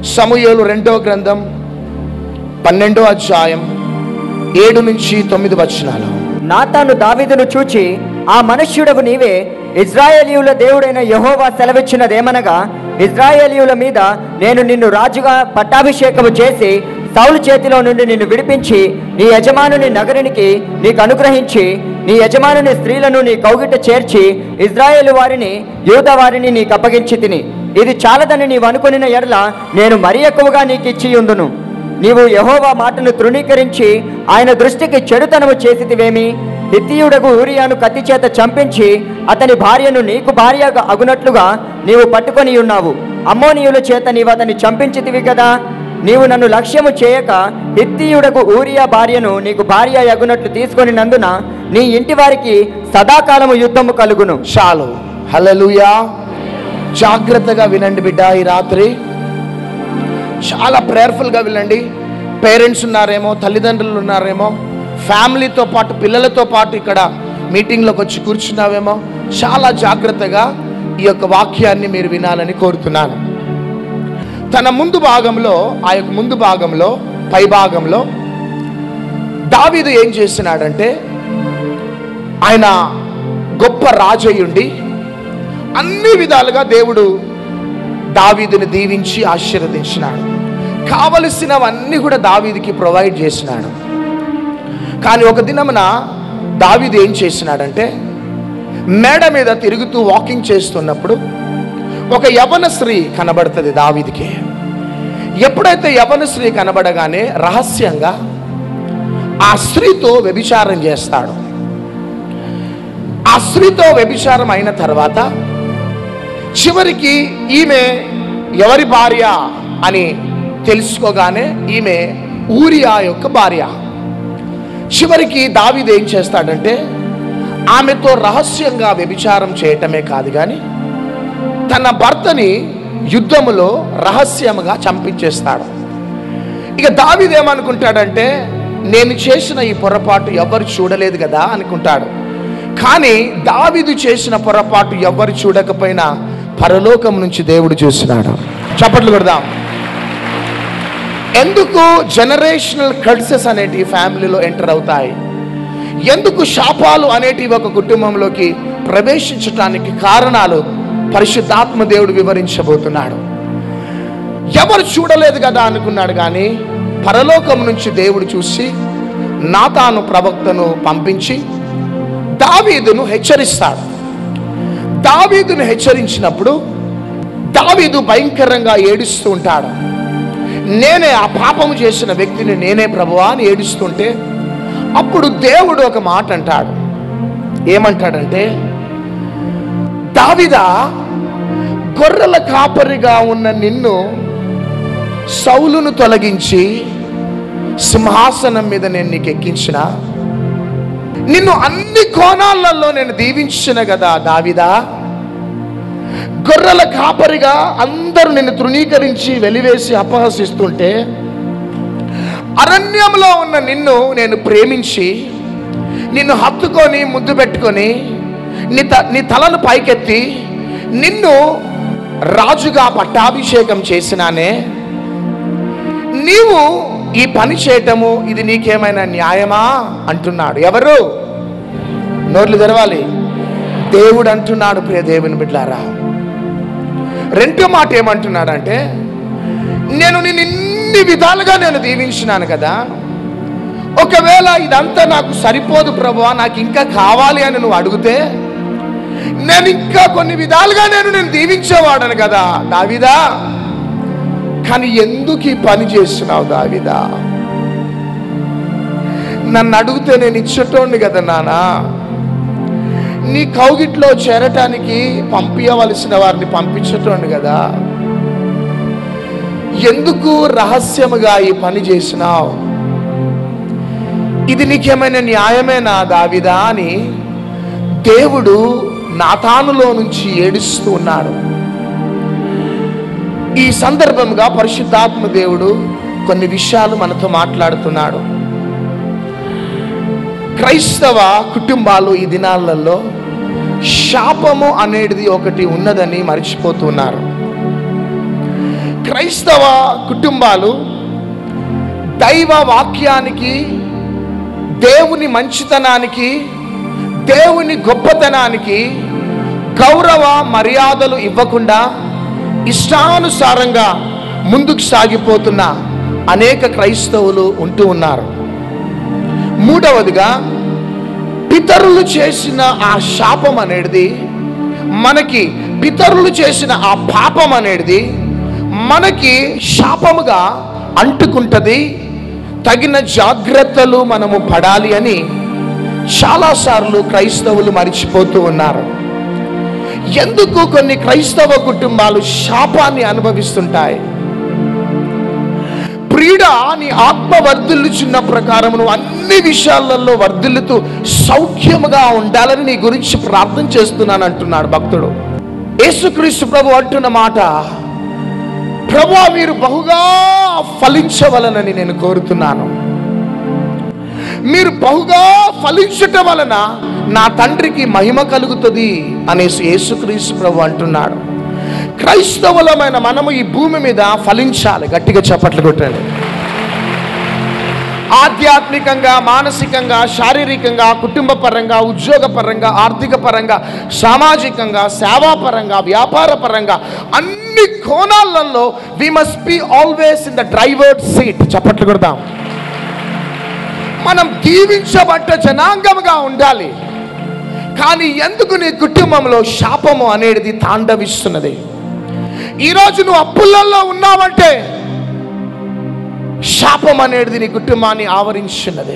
సమూయేలు రెండో గ్రంథం పన్నెండో అధ్యాయం ఏడు నుంచి తొమ్మిది వచనాలు నాతాను దావీదును చూచి ఆ మనుష్యుడవు నీవే ఇజ్రాయేలీయుల దేవుడైన యహోవా సెలవిచ్చినదేమనగా ఇజ్రాయేలీయుల మీద నేను నిన్ను రాజుగా పట్టాభిషేకము చేసి సౌలు చేతిలో నుండి నిన్ను విడిపించి నీ యజమానుని నగరునికి నీకు అనుగ్రహించి నీ యజమానుని స్త్రీలను నీ కౌగిట చేర్చి ఇజ్రాయేలు వారిని యూద వారిని నీకు అప్పగించి తిని ఇది చాలదని నీవు అనుకునిన ఎడల నేను మరి ఎక్కువగా నీకు ఇచ్చి ఉందును నీవు యహోవా మాటను తృణీకరించి ఆయన దృష్టికి చెడుతనము చేసితివేమి హిత్తియుడకు ఊరియాను కత్తి చేత చంపించి అతని భార్యను నీకు భార్యగా అగునట్లుగా నీవు పట్టుకొని ఉన్నావు అమ్మోనీయుల చేత నీవు అతన్ని చంపించితివి కదా నీవు నన్ను లక్ష్యము చేయక హిత్తియుడకు ఊరియా భార్యను నీకు భార్య అగునట్లు తీసుకొని నందున నీ ఇంటి వారికి సదాకాలము యుద్ధము కలుగును చాలు హల్లెలూయా జాగ్రత్తగా వినండి బిడ్డ ఈ రాత్రి చాలా ప్రేయర్ఫుల్గా వినండి పేరెంట్స్ ఉన్నారేమో తల్లిదండ్రులు ఉన్నారేమో ఫ్యామిలీతో పాటు పిల్లలతో పాటు ఇక్కడ మీటింగ్లోకి వచ్చి కూర్చున్నావేమో చాలా జాగ్రత్తగా ఈ యొక్క వాక్యాన్ని మీరు వినాలని కోరుతున్నాను తన ముందు భాగంలో ఆ యొక్క ముందు భాగంలో పై భాగంలో దావీదు ఏం చేస్తున్నాడంటే ఆయన గొప్ప రాజయ్యుండి అన్ని విధాలుగా దేవుడు దావీదుని దీవించి ఆశీర్వదించినాడు కావలసినవన్నీ కూడా దావీదికి ప్రొవైడ్ చేసినాడు కానీ ఒక దినమున దావీదు ఏం చేసినాడంటే మేడ మీద తిరుగుతూ వాకింగ్ చేస్తున్నప్పుడు ఒక యవన స్త్రీ కనబడుతుంది దావీదికి ఎప్పుడైతే యవన స్త్రీ కనబడగానే రహస్యంగా ఆ స్త్రీతో వ్యభిచారం చేస్తాడు ఆ స్త్రీతో వ్యభిచారం అయిన తర్వాత చివరికి ఈమె ఎవరి భార్య అని తెలుసుకోగానే ఈమె ఊరియా యొక్క భార్య చివరికి దావీదు ఏం చేస్తాడంటే ఆమెతో రహస్యంగా వ్యభిచారం చేయటమే కాదు కానీ తన భర్తని యుద్ధములో రహస్యముగా చంపించేస్తాడు ఇక దావీదు ఏమనుకుంటాడంటే నేను చేసిన ఈ పొరపాటు ఎవరు చూడలేదు కదా అనుకుంటాడు కానీ దావీదు చేసిన పొరపాటు ఎవరు చూడకపోయినా పరలోకం నుంచి దేవుడు చూసినాడు చప్పట్లు కొడదాం ఎందుకు జనరేషనల్ కల్సెస్ అనేటివి ఫ్యామిలీలో ఎంటర్ అవుతాయి ఎందుకు శాపాలు అనేటివి ఒక కుటుంబంలోకి ప్రవేశించటానికి కారణాలు పరిశుద్ధాత్మ దేవుడు వివరించబోతున్నాడు ఎవరు చూడలేదు కదా అనుకున్నాడు కానీ పరలోకం నుంచి దేవుడు చూసి నాతాను ప్రవక్తను పంపించి దావీదును హెచ్చరిస్తాడు దావీదును హెచ్చరించినప్పుడు దావీదు భయంకరంగా ఏడుస్తూ ఉంటాడు నేనే ఆ పాపము చేసిన వ్యక్తిని నేనే ప్రభువా అని ఏడుస్తుంటే అప్పుడు దేవుడు ఒక మాట అంటాడు ఏమంటాడంటే దావిదా గొర్రెల కాపరిగా ఉన్న నిన్ను సౌలును తొలగించి సింహాసనం మీద నేను నీకు ఎక్కించిన నిన్ను అన్ని కోణాలలో నేను దీవించిన కదా దావిదా గొర్రెల కాపరిగా అందరూ నిన్ను తృణీకరించి వెలివేసి అపహసిస్తుంటే అరణ్యంలో ఉన్న నిన్ను నేను ప్రేమించి నిన్ను హత్తుకొని ముద్దు పెట్టుకొని నీ త నీ తలను పైకెత్తి నిన్ను రాజుగా పట్టాభిషేకం చేసినానే నీవు ఈ పని చేయటము ఇది నీకేమైనా న్యాయమా అంటున్నాడు ఎవరు నోర్లు తెరవాలి దేవుడు అంటున్నాడు ప్రియ దేవుని బిడ్లారా రెండో మాట ఏమంటున్నాడంటే నేను నేను ఇన్ని విధాలుగా నేను దీవించినాను కదా ఒకవేళ ఇదంతా నాకు సరిపోదు ప్రభువా నాకు ఇంకా కావాలి అని నువ్వు అడిగితే నేను ఇంకా కొన్ని విధాలుగా నేను నేను దీవించేవాడను కదా దావిదా కానీ ఎందుకు ఈ పని చేస్తున్నావు దావిదా నన్ను అడిగితే నేను ఇచ్చేటోండి కదా నానా నీ కౌగిట్లో చేరటానికి పంపించవలసిన వారిని పంపించటోండి కదా ఎందుకు రహస్యముగా ఈ పని చేసినావు ఇది నీకేమైనా న్యాయమేనా దావిదా అని దేవుడు నాతానులో నుంచి ఏడుస్తూ ఉన్నాడు ఈ సందర్భంగా పరిశుద్ధాత్మ దేవుడు కొన్ని విషయాలు మనతో మాట్లాడుతున్నాడు క్రైస్తవ కుటుంబాలు ఈ దినాలలో శాపము అనేది ఒకటి ఉన్నదని మర్చిపోతున్నారు క్రైస్తవ కుటుంబాలు దైవ వాక్యానికి దేవుని మంచితనానికి దేవుని గొప్పతనానికి గౌరవ మర్యాదలు ఇవ్వకుండా ఇష్టానుసారంగా ముందుకు సాగిపోతున్న అనేక క్రైస్తవులు ఉంటూ ఉన్నారు మూడవదిగా పితరులు చేసిన ఆ శాపం అనేది మనకి పితరులు చేసిన ఆ పాపం అనేది మనకి శాపముగా అంటుకుంటది తగిన జాగ్రత్తలు మనము పడాలి అని చాలాసార్లు క్రైస్తవులు మరిచిపోతూ ఉన్నారు ఎందుకు కొన్ని క్రైస్తవ కుటుంబాలు శాపాన్ని అనుభవిస్తుంటాయి ప్రియుడ నీ ఆత్మ వర్ధిల్లుచున్న ప్రకారం నువ్వు అన్ని విషయాలలో వర్ధిల్లుతూ సౌఖ్యముగా ఉండాలని నీ గురించి ప్రార్థన చేస్తున్నాను అంటున్నాడు భక్తుడు యేసుక్రీస్తు ప్రభు అంటున్న మాట ప్రభు మీరు బహుగా ఫలించవలనని నేను కోరుతున్నాను మీరు బహుగా ఫలించటం వలన నా తండ్రికి మహిమ కలుగుతుంది అనేసి యేసుక్రీస్తు ప్రభు అంటున్నాడు క్రైస్తవులమైన మనము ఈ భూమి మీద ఫలించాలి గట్టిగా చప్పట్లు కొట్టండి ఆధ్యాత్మికంగా మానసికంగా శారీరకంగా కుటుంబ పరంగా ఉద్యోగ పరంగా ఆర్థిక పరంగా సామాజికంగా సేవాపరంగా వ్యాపార పరంగా అన్ని కోణాలలో we must be always in the driver seat చప్పట్లు కొడదాం మనం దీవించబడ్డ జనాంగముగా ఉండాలి కానీ ఎందుకు నీ కుటుంబంలో శాపము అనేది తాండవిస్తున్నది ఈరోజు నువ్వు అప్పులలో ఉన్నావంటే శాపం అనేది నీ కుటుంబాన్ని ఆవరించున్నది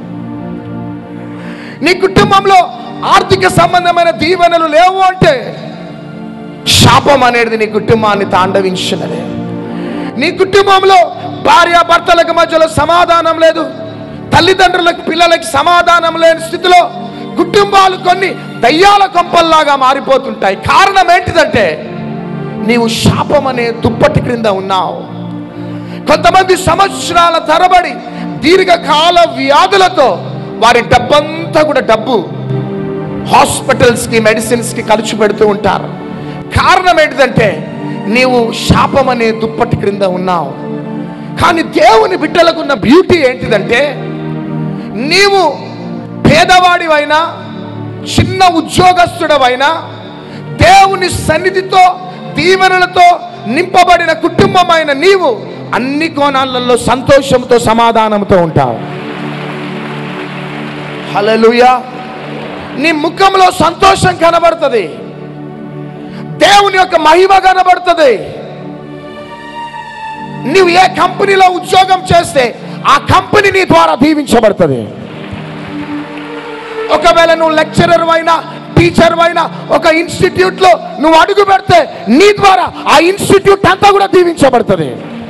నీ కుటుంబంలో ఆర్థిక సంబంధమైన దీవెనలు లేవు అంటే శాపం అనేది నీ కుటుంబాన్ని తాండవించినది నీ కుటుంబంలో భార్యాభర్తలకు మధ్యలో సమాధానం లేదు తల్లిదండ్రులకు పిల్లలకి సమాధానం లేని స్థితిలో కుటుంబాలు కొన్ని దయ్యాల కొంపల్లాగా మారిపోతుంటాయి కారణం ఏంటిదంటే నీవు శాపం అనే దుప్పటి క్రింద ఉన్నావు కొంతమంది సంవత్సరాల తరబడి దీర్ఘకాల వ్యాధులతో వారి డబ్బంతా కూడా డబ్బు హాస్పిటల్స్కి మెడిసిన్స్కి ఖర్చు పెడుతూ ఉంటారు కారణం ఏంటిదంటే నీవు శాపం అనే దుప్పటి క్రింద ఉన్నావు కానీ దేవుని బిడ్డలకున్న బ్యూటీ ఏంటిదంటే నీవు పేదవాడివైనా చిన్న ఉద్యోగస్తుడవైనా దేవుని సన్నిధితో దీవెనలతో నింపబడిన కుటుంబమైన నీవు అన్ని కోణాలలో సంతోషంతో సమాధానంతో ఉంటావు హల్లెలూయా నీ ముఖంలో సంతోషం కనబడుతుంది దేవుని యొక్క మహిమ కనబడుతుంది నువ్వు ఏ కంపెనీలో ఉద్యోగం చేస్తే ఆ కంపెనీ నీ ద్వారా దీవించబడుతుంది ఒకవేళ నువ్వు లెక్చరర్ అయినా టీచర్ అయినా ఒక ఇన్స్టిట్యూట్ లో నువ్వు అడుగు పెడితే నీ ద్వారా ఆ ఇన్స్టిట్యూట్ అంతా కూడా దీవించబడుతుంది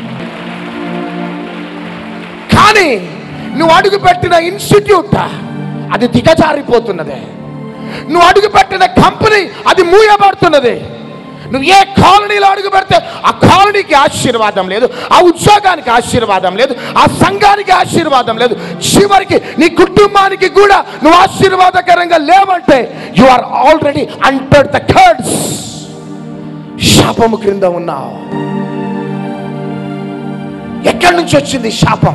కానీ నువ్వు అడుగు పెట్టిన ఇన్స్టిట్యూట్ అది దిగజారిపోతున్నది నువ్వు అడుగు పెట్టిన కంపెనీ అది మూయబడుతున్నది నువ్వు ఏ కాలనీలో అడుగు పెడితే ఆ కాలనీకి ఆశీర్వాదం లేదు ఆ ఉద్యోగానికి ఆశీర్వాదం లేదు ఆ సంఘానికి ఆశీర్వాదం లేదు చివరికి నీ కుటుంబానికి కూడా నువ్వు ఆశీర్వాదకరంగా లేవంటే you are already under the curse శాపము క్రింద ఉన్నావు ఎక్కడి నుంచి వచ్చింది శాపం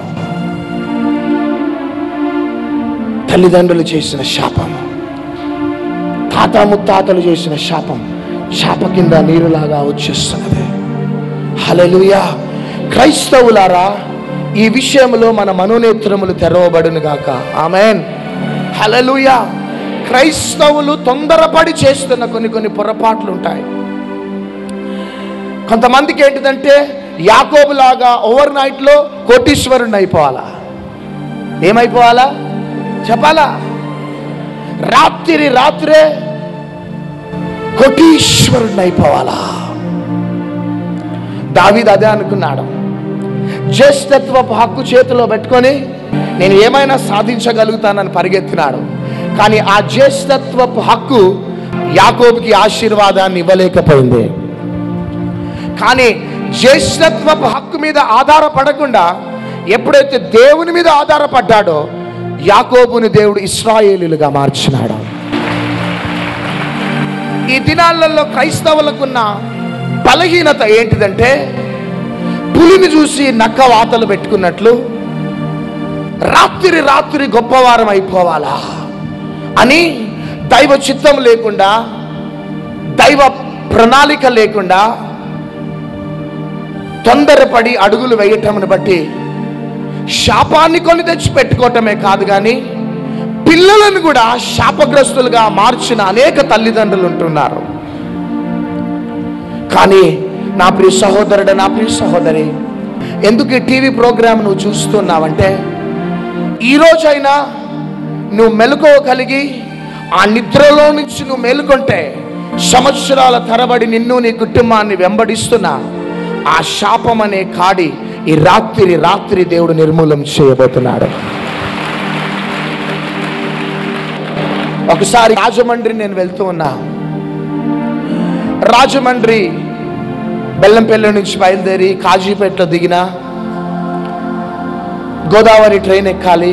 తల్లిదండ్రులు చేసిన శాపం తాత ముత్తాతలు చేసిన శాపం శాప కింద నీరులాగా వచ్చేస్తున్నది హల్లెలూయా క్రైస్తవులారా ఈ విషయంలో మన మనోనేత్రములు తెరవబడును గాక ఆమెన్ హల్లెలూయా క్రైస్తవులు తొందరపడి చేస్తున్న కొన్ని కొన్ని పొరపాట్లు ఉంటాయి కొంతమందికి ఏంటిదంటే యాకోబులాగా ఓవర్ నైట్లో కోటీశ్వరుని అయిపోవాలా ఏమైపోవాలా చెప్పాలా రాత్రి రాత్రే కోటీశ్వరుని అయిపోవాలా దావీద్ అదే అనుకున్నాడు జ్యేష్ఠత్వపు హక్కు చేతిలో పెట్టుకొని నేను ఏమైనా సాధించగలుగుతానని పరిగెత్తినాడు కానీ ఆ జ్యేష్ఠత్వపు హక్కు యాకోబుకి ఆశీర్వాదాన్ని ఇవ్వలేకపోయింది కానీ జ్యేష్ఠత్వపు హక్కు మీద ఆధారపడకుండా ఎప్పుడైతే దేవుని మీద ఆధారపడ్డాడో యాకోబుని దేవుడు ఇస్రాయేలీలుగా మార్చినాడు ఈ దినాలలో క్రైస్తవులకున్న బలహీనత ఏంటిదంటే పులిని చూసి నక్క వాతలు పెట్టుకున్నట్లు రాత్రి రాత్రి గొప్పవారం అయిపోవాలా అని దైవ చిత్తం లేకుండా దైవ ప్రణాళిక లేకుండా తొందరపడి అడుగులు వేయటంను బట్టి శాపాన్ని కొని తెచ్చి పెట్టుకోవటమే కాదు కానీ పిల్లలను కూడా శాపగ్రస్తులుగా మార్చిన అనేక తల్లిదండ్రులు ఉంటున్నారు కానీ నా ప్రియ సహోదరుడు నా ప్రియ సహోదరి ఎందుకు ఈ టీవీ ప్రోగ్రామ్ నువ్వు చూస్తున్నావంటే ఈరోజైనా నువ్వు మెలకువ కలిగి ఆ నిద్రలో నుంచి నువ్వు మేలుకొంటే సంవత్సరాల తరబడి నిన్ను నీ కుటుంబాన్ని వెంబడిస్తున్న ఆ శాపం అనే కాడి ఈ రాత్రి రాత్రి దేవుడు నిర్మూలం చేయబోతున్నాడు ఒకసారి రాజమండ్రి నేను వెళ్తూ ఉన్నా రాజమండ్రి బెల్లంపల్లి నుంచి బయలుదేరి కాజీపేటలో దిగిన గోదావరి ట్రైన్ ఎక్కాలి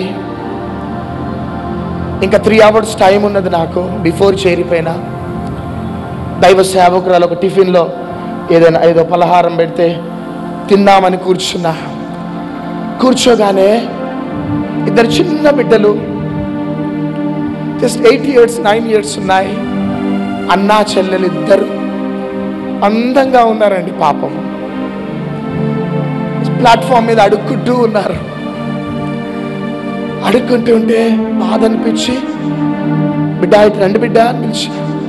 ఇంకా త్రీ అవర్స్ టైం ఉన్నది నాకు బిఫోర్ చేరిపోయినా దైవ సేవకురాలు ఒక టిఫిన్లో ఏదైనా ఏదో పలహారం పెడితే తిందామని కూర్చున్నా కూర్చోగానే ఇద్దరు చిన్న బిడ్డలు just eight years nine years ఉన్నాయి అన్నా చెల్లెలు ఇద్దరు అందంగా ఉన్నారండి పాపం ప్లాట్ఫామ్ మీద అడుక్కుంటూ ఉన్నారు అడుక్కుంటూ ఉంటే బాధ అనిపించి బిడ్డ ఇటు రండి బిడ్డ అని పిలిచి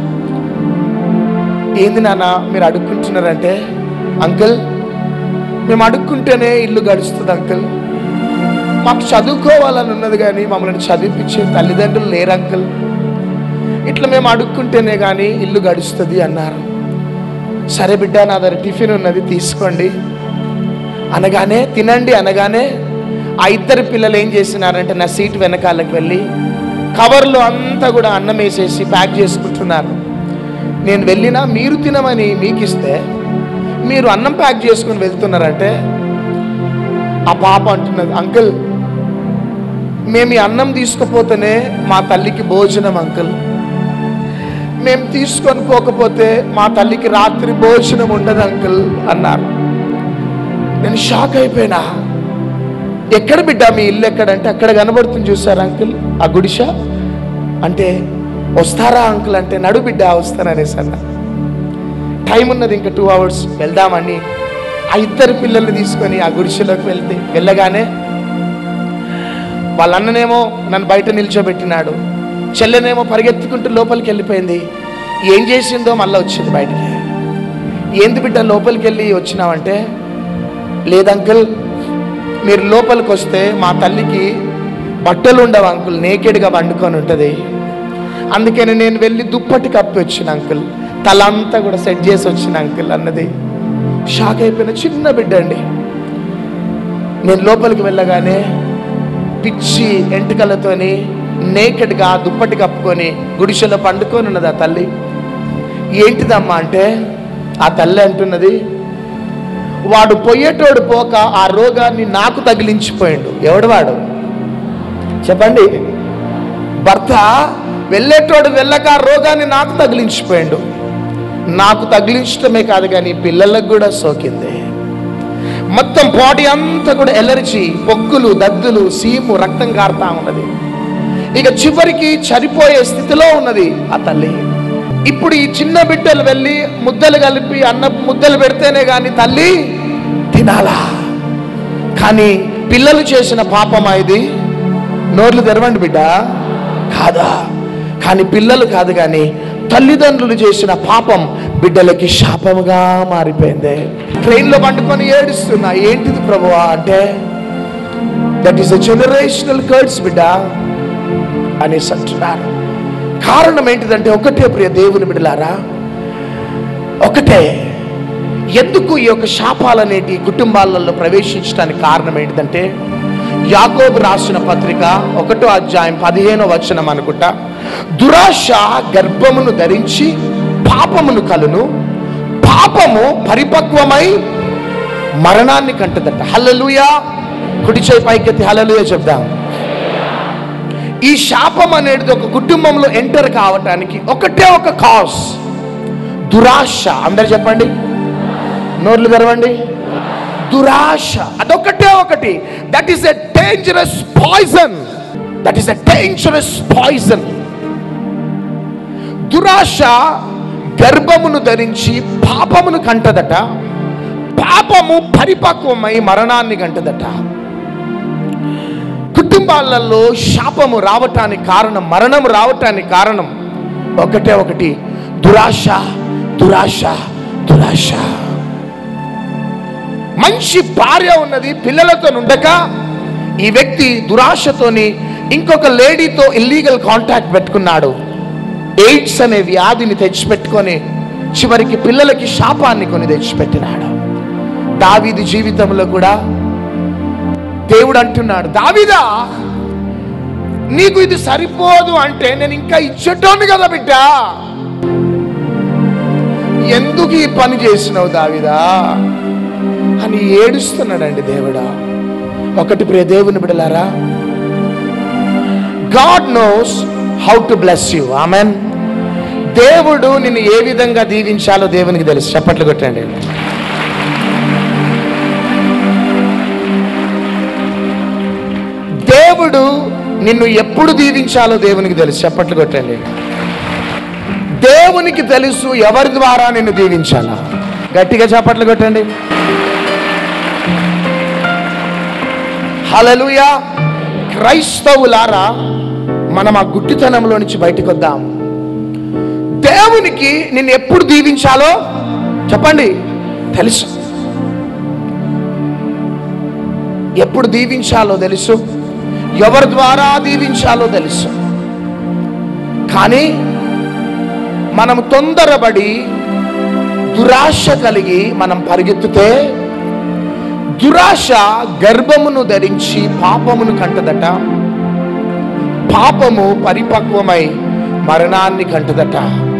ఏంది నాన్న మీరు అడుక్కుంటున్నారంటే అంకుల్ మేము అడుక్కుంటేనే ఇల్లు గడుస్తుంది అంకుల్ మాకు చదువుకోవాలని ఉన్నది కానీ మమ్మల్ని చదివిపించే తల్లిదండ్రులు లేరు అంకుల్ ఇట్లా మేము అడుక్కుంటేనే కానీ ఇల్లు గడుస్తుంది అన్నారు సరే బిడ్డ నా దగ్గర టిఫిన్ ఉన్నది తీసుకోండి అనగానే తినండి అనగానే ఆ ఇద్దరు పిల్లలు ఏం చేసినారంటే నా సీట్ వెనకాలకి వెళ్ళి కవర్లో అంతా కూడా అన్నం వేసేసి ప్యాక్ చేసుకుంటున్నారు నేను వెళ్ళినా మీరు తినమని మీకు ఇస్తే మీరు అన్నం ప్యాక్ చేసుకుని వెళ్తున్నారంటే ఆ పాప అంటున్నది అంకుల్ మేము ఈ అన్నం తీసుకుపోతేనే మా తల్లికి భోజనం అంకుల్ మేము తీసుకొని పోకపోతే మా తల్లికి రాత్రి భోజనం ఉండదు అంకుల్ అన్నారు నేను షాక్ అయిపోయినా ఎక్కడ బిడ్డ మీ ఇల్లు ఎక్కడంటే అక్కడ కనబడుతుంది చూసారా అంకుల్ ఆ గుడిస అంటే వస్తారా అంకుల్ అంటే నడు బిడ్డ వస్తాననేసి అన్న టైం ఉన్నది ఇంకా టూ అవర్స్ వెళ్దామని ఆ ఇద్దరు పిల్లల్ని తీసుకొని ఆ గుడిసెలోకి వెళ్తే వెళ్ళగానే వాళ్ళ అన్ననేమో నన్ను బయట నిల్చోబెట్టినాడు చెల్లెనేమో పరిగెత్తుకుంటూ లోపలికి వెళ్ళిపోయింది ఏం చేసిందో మళ్ళీ వచ్చింది బయటికి ఏంది బిడ్డ లోపలికి వెళ్ళి వచ్చినావంటే లేదు అంకుల్ మీరు లోపలికి వస్తే మా తల్లికి బట్టలు ఉండవు అంకుల్ నేకెడ్గా వండుకొని ఉంటుంది అందుకని నేను వెళ్ళి దుప్పటి కప్పి వచ్చిన అంకుల్ తల అంతా కూడా సెట్ చేసి వచ్చిన అంకుల్ అన్నది షాక్ అయిపోయిన చిన్న బిడ్డ అండి నేను లోపలికి వెళ్ళగానే పిచ్చి ఎంటుకలతోని నేకెడ్గా దుప్పటి కప్పుకొని గుడిసెలో పండుకొని ఉన్నది ఆ తల్లి ఏంటిదమ్మా అంటే ఆ తల్లి అంటున్నది వాడు పోయేటోడు పోక ఆ రోగాన్ని నాకు తగిలించిపోయిండు ఎవడు వాడు చెప్పండి భర్త వెళ్ళేటోడు వెళ్ళక ఆ రోగాన్ని నాకు తగిలించిపోయిండు నాకు తగిలించడమే కాదు కానీ పిల్లలకు కూడా సోకింది మొత్తం బాడీ అంతా కూడా ఎలర్జీ పొక్కులు దద్దులు సీము రక్తం కారుతా ఉన్నది ఇక చివరికి చనిపోయే స్థితిలో ఉన్నది ఆ తల్లి ఇప్పుడు ఈ చిన్న బిడ్డలు వెళ్ళి ముద్దలు కలిపి అన్న ముద్దలు పెడితేనే కానీ తల్లి తినాలా కానీ పిల్లలు చేసిన పాపమా ఇది నోర్లు తెరవండి బిడ్డ కాదా కానీ పిల్లలు కాదు కానీ తల్లిదండ్రులు చేసిన పాపం బిడ్డలకి శాపముగా మారిపోయింది ట్రైన్లో పండుకొని ఏడుస్తున్నా ఏంటిది ప్రభువా అంటే that is a generational curse బిడ్డ అనేసి అంటున్నారు కారణం ఏంటిదంటే ఒకటే ప్రియ దేవుని బిడ్డలారా ఒకటే ఎందుకు ఈ యొక్క శాపాలనేటి కుటుంబాలలో ప్రవేశించడానికి కారణం ఏంటిదంటే యాకోబు రాసిన పత్రిక ఒకటో అధ్యాయం పదిహేనో వచనం అనుకుంటా దురాశ గర్భమును ధరించి పాపమును కలును పాపము పరిపక్వమై మరణాన్ని కంటదట హల్లెలూయా కుడి చేయి పైకెత్తి హల్లెలూయా చెప్దాం ఈ శాపం అనేది ఒక కుటుంబంలో ఎంటర్ కావటానికి ఒకటే ఒక కాజ్ దురాశ అందరు చెప్పండి నోర్లు తెరవండి దురాశ అదొకటే ఒకటి that is a dangerous poison that is a dangerous poison దురాశ గర్భమును ధరించి పాపమును కంటదట పాపము పరిపక్వమై మరణాన్ని కంటదట కుటుంబాలలో శాపము రావటానికి కారణం మరణం రావటానికి కారణం ఒకటే ఒకటి దురాశ దురాశ దురాశ మంచి భార్య ఉన్నది పిల్లలతో ఉండక ఈ వ్యక్తి దురాశతోని ఇంకొక లేడీతో ఇల్లీగల్ కాంటాక్ట్ పెట్టుకున్నాడు ఎయిడ్స్ అనే వ్యాధిని తెచ్చిపెట్టుకొని చివరికి పిల్లలకి శాపాన్ని కొని తెచ్చిపెట్టినాడు దావీది జీవితంలో కూడా దేవుడు అంటున్నాడు దావిదా నీకు ఇది సరిపోదు అంటే నేను ఇంకా ఇచ్చేటోని కదా బిడ్డ ఎందుకు ఈ పని చేసినావు దావిదా అని ఏడుస్తున్నాడండి దేవుడా ఒకటి ప్రియ దేవుని బిడలారా God knows how to bless you amen దేవుడు నిన్ను ఏ విధంగా దీవించాలో దేవునికి తెలుసు చప్పట్లు కొట్టండి దేవుడు నిన్ను ఎప్పుడు దీవించాలో దేవునికి తెలుసు చప్పట్లు కొట్టండి దేవునికి తెలుసు ఎవరి ద్వారా నిన్ను దీవించాలా గట్టిగా చప్పట్లు కొట్టండి హలలుయా క్రైస్తవులారా మనం ఆ గుడ్డితనంలో నుంచి బయటకు వద్దాం దేవునికి నిన్ను ఎప్పుడు దీవించాలో చెప్పండి తెలుసు ఎప్పుడు దీవించాలో తెలుసు ఎవరి ద్వారా దీవించాలో తెలుసు కానీ మనం తొందరపడి దురాశ కలిగి మనం పరిగెత్తుతే దురాశ గర్భమును ధరించి పాపమును కంటదట పాపము పరిపక్వమై మరణాన్ని కంటదట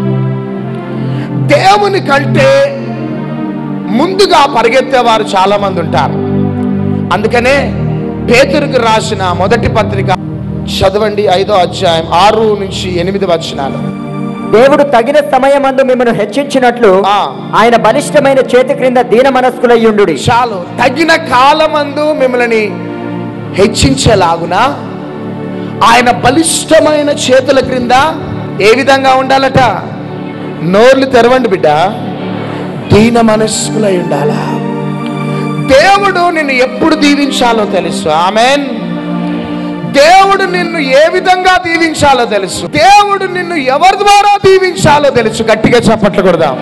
దేవుని కంటే ముందుగా పరిగెత్తేవారు చాలా మంది ఉంటారు అందుకనే పేతురుకు రాసిన మొదటి పత్రిక చదవండి ఐదో అధ్యాయం ఆరు నుంచి ఎనిమిది వచనాలు దేవుడు తగిన సమయమందు మిమ్మల్ని హెచ్చించినట్లు ఆ. ఆయన బలిష్టమైన చేతి క్రింద దీన మనస్కులయ్యుండు చాలు తగిన కాలమందు మిమ్మల్ని హెచ్చించేలాగున ఆయన బలిష్టమైన చేతుల క్రింద ఏ విధంగా ఉండాలట నోర్లు తెరవండి బిడ్డ దీన మనస్కులై ఉండాలా దేవుడు నిన్ను ఎప్పుడు దీవించాలో తెలుసు ఆమెన్ దేవుడు నిన్ను ఏ విధంగా దీవించాలో తెలుసు దేవుడు నిన్ను ఎవరి ద్వారా దీవించాలో తెలుసు గట్టిగా చప్పట్లు కొడదాం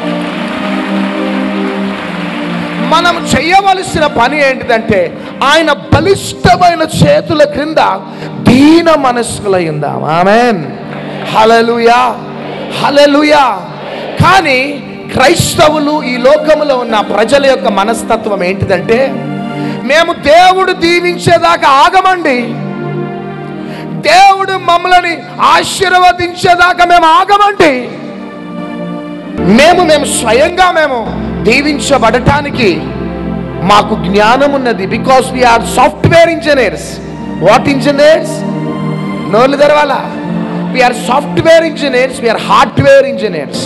మనం చేయవలసిన పని ఏంటిదంటే ఆయన బలిష్టమైన చేతుల క్రింద దీన మనస్కులై ఉందాం ఆమెన్ హలలుయా హలలుయా కానీ క్రైస్తవులు ఈ లోకములో ఉన్న ప్రజల యొక్క మనస్తత్వం ఏంటిదంటే మేము దేవుడు దీవించేదాకా ఆగమండి దేవుడు మమ్మల్ని ఆశీర్వదించేదాకా మేము ఆగమండి మేము మేము స్వయంగా మేము దీవించబడటానికి మాకు జ్ఞానం ఉన్నది because we are software engineers what engineers నోళ్ళు తెరవాల we are software engineers we are hardware engineers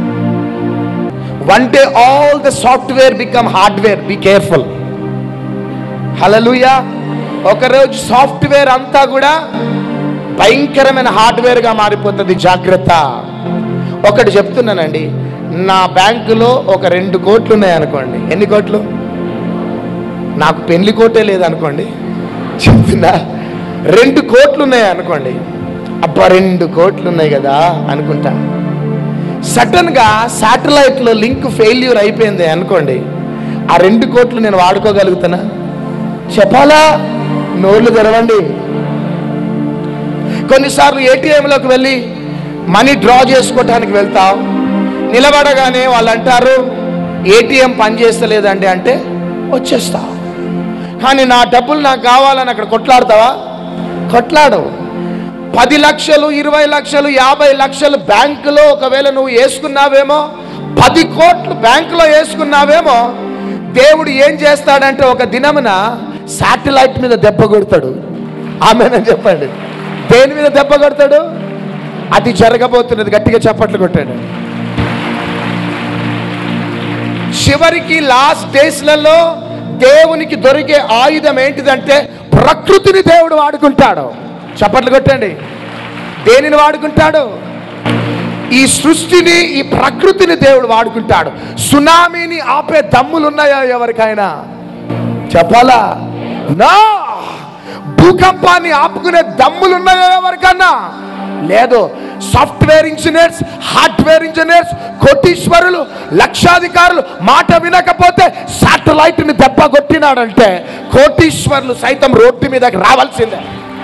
one day all the software become hardware be careful hallelujah ఒకరోజు సాఫ్ట్వేర్ అంతా కూడా భయంకరమైన హార్డ్వేర్గా మారిపోతుంది జాగ్రత్త ఒకటి చెప్తున్నానండి నా బ్యాంకులో ఒక రెండు కోట్లు ఉన్నాయి అనుకోండి ఎన్ని కోట్లు నాకు పెళ్లి కోటే లేదనుకోండి చెప్తున్నా రెండు కోట్లు ఉన్నాయి అనుకోండి అబ్బా రెండు కోట్లు ఉన్నాయి కదా అనుకుంటా సడన్గా శాటిలైట్లో లింక్ ఫెయిల్యూర్ అయిపోయింది అనుకోండి ఆ రెండు కోట్లు నేను వాడుకోగలుగుతానా చెప్పాలా నోళ్ళు తెరవండి కొన్నిసార్లు ఏటీఎంలోకి వెళ్ళి మనీ డ్రా చేసుకోవటానికి వెళ్తాం నిలబడగానే వాళ్ళు అంటారు ఏటీఎం పనిచేస్తలేదండి అంటే వచ్చేస్తావు కానీ నా డబ్బులు నాకు కావాలని అక్కడ కొట్లాడతావా కొట్లాడవు పది లక్షలు ఇరవై లక్షలు యాభై లక్షలు బ్యాంకులో ఒకవేళ నువ్వు వేసుకున్నావేమో పది కోట్లు బ్యాంకులో వేసుకున్నావేమో దేవుడు ఏం చేస్తాడంటే ఒక దినమున శాటిలైట్ మీద దెబ్బ కొడతాడు ఆమెనని చెప్పండి దేని మీద దెబ్బ కొడతాడు అది జరగబోతున్నది గట్టిగా చప్పట్లు కొట్టాడు చివరికి లాస్ట్ డేస్లలో దేవునికి దొరికే ఆయుధం ఏంటిదంటే ప్రకృతిని దేవుడు వాడుకుంటాడు చప్పట్లు కొట్టండి దేనిని వాడుకుంటాడు ఈ సృష్టిని ఈ ప్రకృతిని దేవుడు వాడుకుంటాడు సునామీని ఆపే దమ్ములు ఉన్నాయా ఎవరికైనా చెప్పాలా నా భూకంపాన్ని ఆపుకునే దమ్ములు ఉన్నాయా ఎవరికన్నా లేదు సాఫ్ట్వేర్ ఇంజనీర్స్ హార్డ్వేర్ ఇంజనీర్స్ కోటీశ్వరులు లక్షాధికారులు మాట వినకపోతే శాటిలైట్ని దెబ్బ కొట్టినాడంటే కోటీశ్వరులు సైతం రోడ్డు మీదకి రావాల్సిందే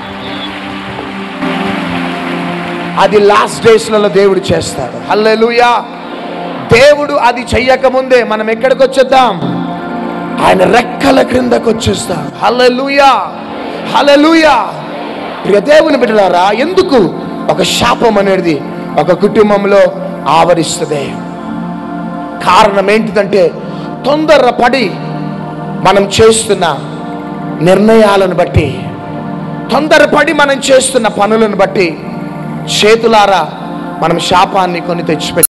అది లాస్ట్ డేస్లలో దేవుడు చేస్తాడు హల్లెలూయా దేవుడు అది చెయ్యకముందే మనం ఎక్కడికి వచ్చేద్దాం ఆయన రెక్కల క్రిందకు వచ్చేస్తాం హల్లెలూయా హల్లెలూయా ప్రియ దేవుని బిడ్డలారా ఎందుకు ఒక శాపం అనేది ఒక కుటుంబంలో ఆవరిస్తుంది కారణం ఏంటిదంటే తొందరపడి మనం చేస్తున్న నిర్ణయాలను బట్టి తొందరపడి మనం చేస్తున్న పనులను బట్టి చేతులారా మనం శాపాన్ని కొని తెచ్చిపెట్టి